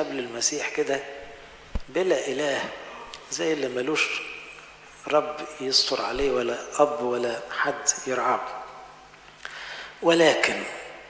قبل المسيح كده بلا إله زي اللي ملوش رب يستر عليه ولا أب ولا حد يرعاه ولكن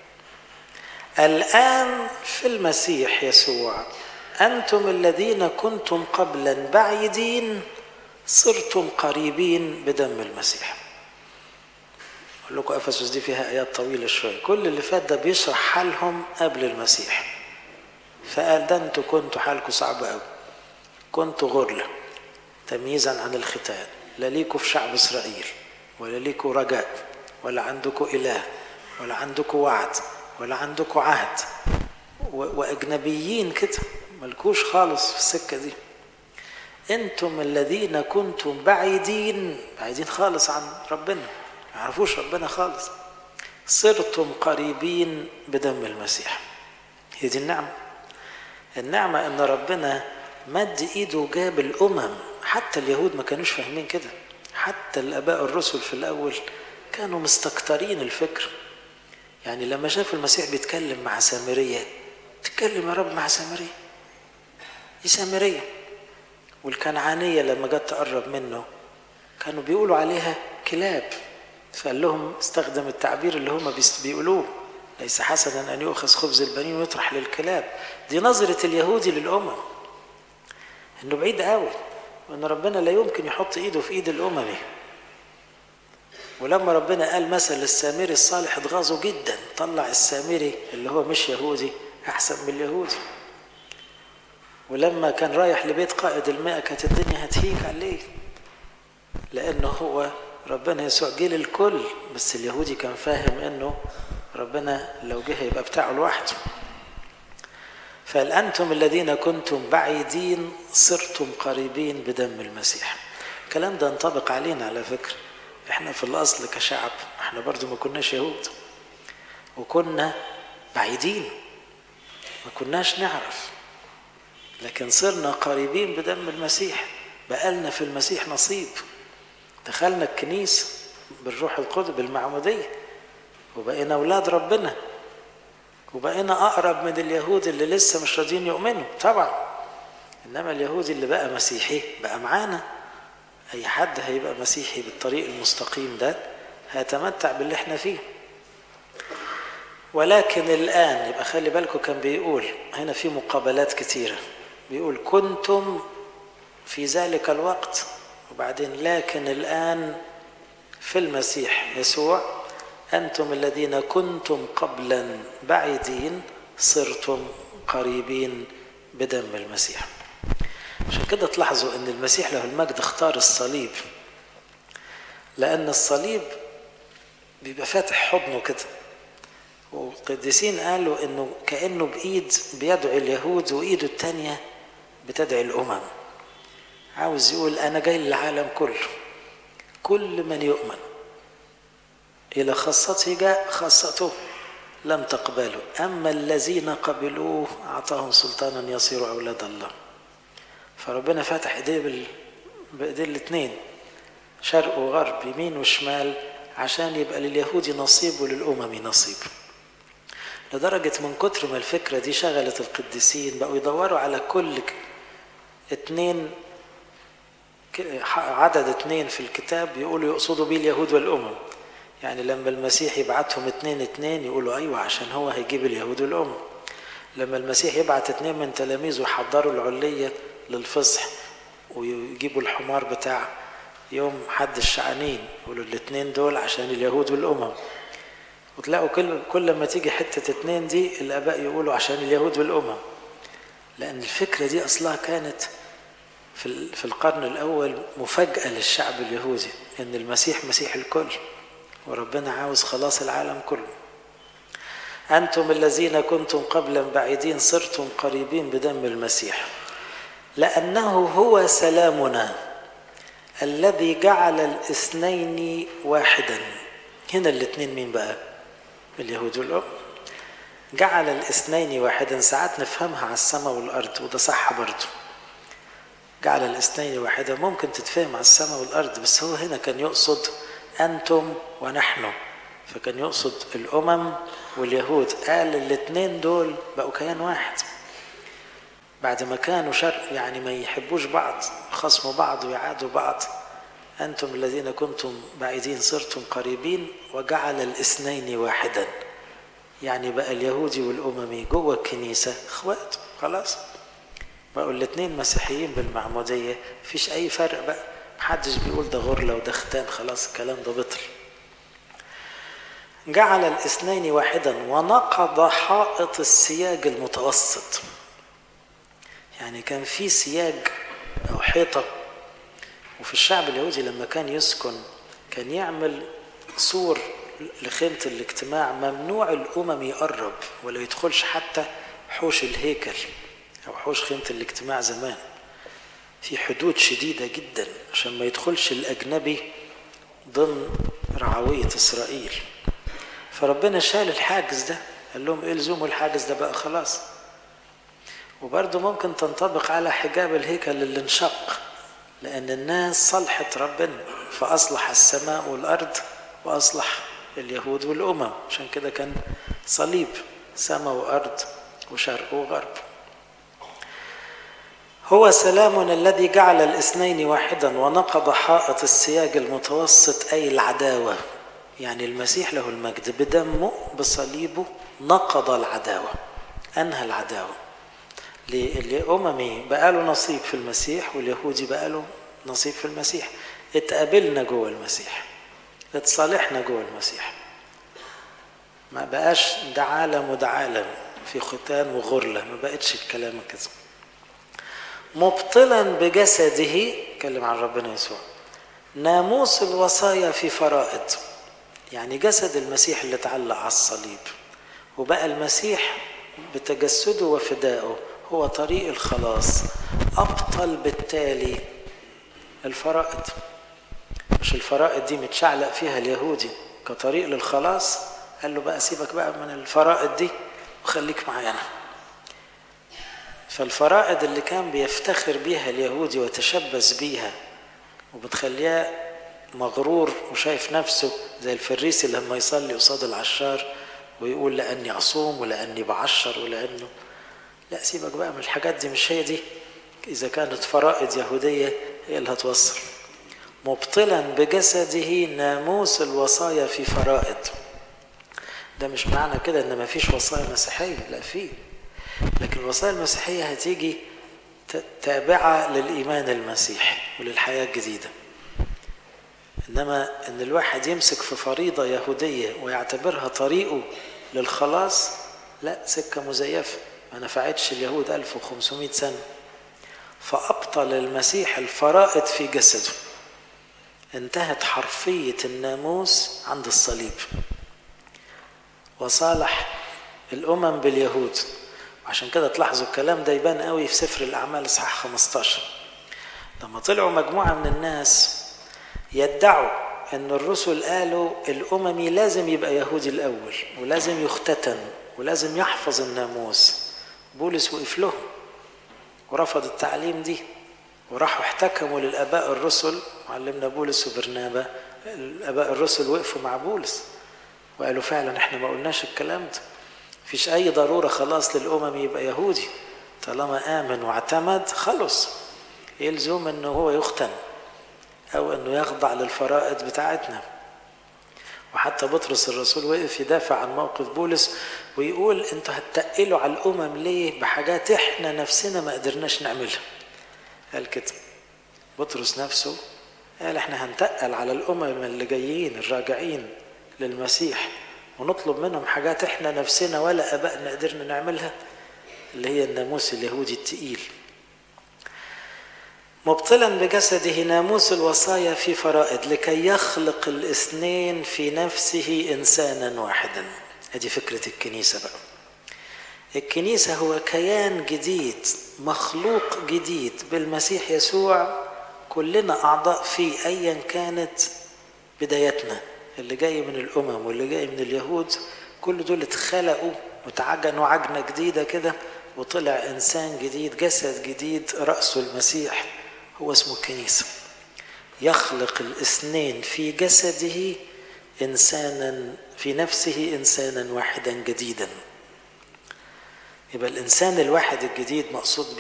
الآن في المسيح يسوع أنتم الذين كنتم قبلا بعيدين صرتم قريبين بدم المسيح أقول لكم أفسس دي فيها آيات طويلة شوية كل اللي فات ده بيشرح حالهم قبل المسيح فقال ده انتوا كنتوا حالكم صعب قوي كنتوا غرلة تمييزا عن الختان لا ليكوا في شعب إسرائيل ولا ليكوا رجاء ولا عندكم إله ولا عندكم وعد ولا عندكم عهد وأجنبيين كده ملكوش خالص في السكة دي انتم الذين كنتم بعيدين بعيدين خالص عن ربنا ما يعرفوش ربنا خالص صرتم قريبين بدم المسيح هي دي النعمة النعمة ان ربنا مد ايده وجاب الامم حتى اليهود ما كانوش فاهمين كده حتى الاباء الرسل في الاول كانوا مستكترين الفكر يعني لما شافوا المسيح بيتكلم مع سامرية تتكلم يا رب مع سامرية دي سامرية والكنعانية لما جت تقرب منه كانوا بيقولوا عليها كلاب فقال لهم استخدم التعبير اللي هم بيقولوه ليس حسنا أن يؤخذ خبز البنين ويطرح للكلاب دي نظرة اليهودي للأمم إنه بعيد قوي وإن ربنا لا يمكن يحط إيده في إيد الأممي ولما ربنا قال مثل السامري الصالح اتغاظوا جدا طلع السامري اللي هو مش يهودي أحسن من اليهودي ولما كان رايح لبيت قائد المئة كانت الدنيا هتهيج عليه لأنه هو ربنا يسوع جه للكل بس اليهودي كان فاهم انه ربنا لو جه يبقى بتاعه لوحده فالأنتم الذين كنتم بعيدين صرتم قريبين بدم المسيح الكلام ده ينطبق علينا على فكرة احنا في الأصل كشعب احنا برضو ما كناش يهود وكنا بعيدين ما كناش نعرف لكن صرنا قريبين بدم المسيح بقالنا في المسيح نصيب دخلنا الكنيسة بالروح القدس بالمعمودية وبقينا أولاد ربنا وبقينا أقرب من اليهود اللي لسه مش راضيين يؤمنوا طبعا إنما اليهودي اللي بقى مسيحي بقى معانا أي حد هيبقى مسيحي بالطريق المستقيم ده هيتمتع باللي احنا فيه ولكن الآن يبقى خلي بالكم كان بيقول هنا في مقابلات كتيرة بيقول كنتم في ذلك الوقت وبعدين لكن الآن في المسيح يسوع أنتم الذين كنتم قبلا بعيدين صرتم قريبين بدم المسيح عشان كده تلاحظوا أن المسيح له المجد اختار الصليب لأن الصليب بيبقى فاتح حضنه كده والقديسين قالوا انه كانه بايد بيدعو اليهود وايده الثانيه بتدعي الامم عاوز يقول انا جاي للعالم كله كل من يؤمن الى خاصته جاء خاصته لم تقبلوا اما الذين قبلوه اعطاهم سلطانا يصيروا اولاد الله فربنا فتح ايديه بال... بايديه الاثنين شرق وغرب يمين وشمال عشان يبقى لليهودي نصيب وللامم نصيب لدرجة من كتر ما الفكرة دي شغلت القديسين بقوا يدوروا على كل اتنين عدد اتنين في الكتاب يقولوا يقصدوا بيه اليهود والأمم يعني لما المسيح يبعتهم اتنين اتنين يقولوا أيوة عشان هو هيجيب اليهود والأمم لما المسيح يبعت اتنين من تلاميذه يحضروا العلية للفصح ويجيبوا الحمار بتاع يوم حد الشعانين يقولوا الاتنين دول عشان اليهود والأمم وتلاقوا كل كل ما تيجي حتة اتنين دي الآباء يقولوا عشان اليهود والأمم لأن الفكرة دي أصلها كانت في في القرن الأول مفاجأة للشعب اليهودي إن المسيح مسيح الكل وربنا عاوز خلاص العالم كله أنتم الذين كنتم قبلا بعيدين صرتم قريبين بدم المسيح لأنه هو سلامنا الذي جعل الاثنين واحدا هنا الاثنين مين بقى اليهود والأم جعل الاثنين واحدا ساعات نفهمها على السماء والأرض وده صح برضه جعل الاثنين واحدا ممكن تتفهم على السماء والأرض بس هو هنا كان يقصد أنتم ونحن فكان يقصد الأمم واليهود قال الاثنين دول بقوا كيان واحد بعد ما كانوا شر يعني ما يحبوش بعض خصموا بعض ويعادوا بعض أنتم الذين كنتم بعيدين صرتم قريبين وجعل الاثنين واحدا يعني بقى اليهودي والأممي جوه الكنيسة اخوات خلاص بقوا الاثنين مسيحيين بالمعمودية مفيش أي فرق بقى محدش بيقول ده غرلة وده ختان خلاص الكلام ده بطل جعل الاثنين واحدا ونقض حائط السياج المتوسط يعني كان في سياج أو حيطة وفي الشعب اليهودي لما كان يسكن كان يعمل سور لخيمة الاجتماع ممنوع الأمم يقرب ولا يدخلش حتى حوش الهيكل أو حوش خيمة الاجتماع زمان في حدود شديدة جدا عشان ما يدخلش الأجنبي ضمن رعوية إسرائيل فربنا شال الحاجز ده قال لهم الزموا الحاجز ده بقى خلاص وبرضه ممكن تنطبق على حجاب الهيكل اللي انشق لأن الناس صلحت ربنا فأصلح السماء والأرض وأصلح اليهود والأمم عشان كده كان صليب سماء وأرض وشرق وغرب هو سلامنا الذي جعل الاثنين واحدا ونقض حائط السياج المتوسط أي العداوة يعني المسيح له المجد بدمه بصليبه نقض العداوة أنهى العداوة لأممي بقى له نصيب في المسيح واليهودي بقى له نصيب في المسيح اتقابلنا جوه المسيح اتصالحنا جوه المسيح ما بقاش ده عالم وده عالم في ختان وغرلة ما بقتش الكلام كده مبطلا بجسده اتكلم عن ربنا يسوع ناموس الوصايا في فرائض يعني جسد المسيح اللي اتعلق على الصليب وبقى المسيح بتجسده وفدائه هو طريق الخلاص أبطل بالتالي الفرائض مش الفرائض دي متشعلق فيها اليهودي كطريق للخلاص قال له بقى سيبك بقى من الفرائض دي وخليك معانا فالفرائض اللي كان بيفتخر بيها اليهودي وتشبث بيها وبتخليه مغرور وشايف نفسه زي الفريسي لما يصلي قصاد العشار ويقول لاني اصوم ولاني بعشر ولانه لا سيبك بقى من الحاجات دي مش هي دي اذا كانت فرائض يهوديه هي اللي هتوصل مبطلا بجسده ناموس الوصايا في فرائض ده مش معنى كده ان مفيش وصايا مسيحيه لا في لكن الوصايا المسيحيه هتيجي تابعه للايمان المسيحي وللحياه الجديده انما ان الواحد يمسك في فريضه يهوديه ويعتبرها طريقه للخلاص لا سكه مزيفه ما نفعتش اليهود 1500 سنه فابطل المسيح الفرائض في جسده انتهت حرفيه الناموس عند الصليب وصالح الامم باليهود عشان كده تلاحظوا الكلام ده يبان قوي في سفر الاعمال اصحاح 15 لما طلعوا مجموعه من الناس يدعوا ان الرسل قالوا الاممي لازم يبقى يهودي الاول ولازم يختتن ولازم يحفظ الناموس بولس وقف لهم ورفض التعليم دي وراحوا احتكموا للاباء الرسل معلمنا بولس وبرنابا الاباء الرسل وقفوا مع بولس وقالوا فعلا احنا ما قلناش الكلام ده مفيش اي ضروره خلاص للامم يبقى يهودي طالما امن واعتمد خلص يلزم انه هو يختن او انه يخضع للفرائض بتاعتنا وحتى بطرس الرسول وقف يدافع عن موقف بولس ويقول انتوا هتتقلوا على الامم ليه بحاجات احنا نفسنا ما قدرناش نعملها قال كده بطرس نفسه قال احنا هنتقل على الامم اللي جايين الراجعين للمسيح ونطلب منهم حاجات احنا نفسنا ولا ابائنا قدرنا نعملها اللي هي الناموس اليهودي التقيل مبطلا بجسده ناموس الوصايا في فرائض لكي يخلق الاثنين في نفسه انسانا واحدا ادي فكره الكنيسه بقى الكنيسه هو كيان جديد مخلوق جديد بالمسيح يسوع كلنا اعضاء فيه ايا كانت بدايتنا اللي جاي من الامم واللي جاي من اليهود كل دول اتخلقوا وتعجنوا عجنه جديده كده وطلع انسان جديد جسد جديد راسه المسيح هو اسمه الكنيسة يخلق الاثنين في جسده إنسانا في نفسه إنسانا واحدا جديدا يبقى الإنسان الواحد الجديد مقصود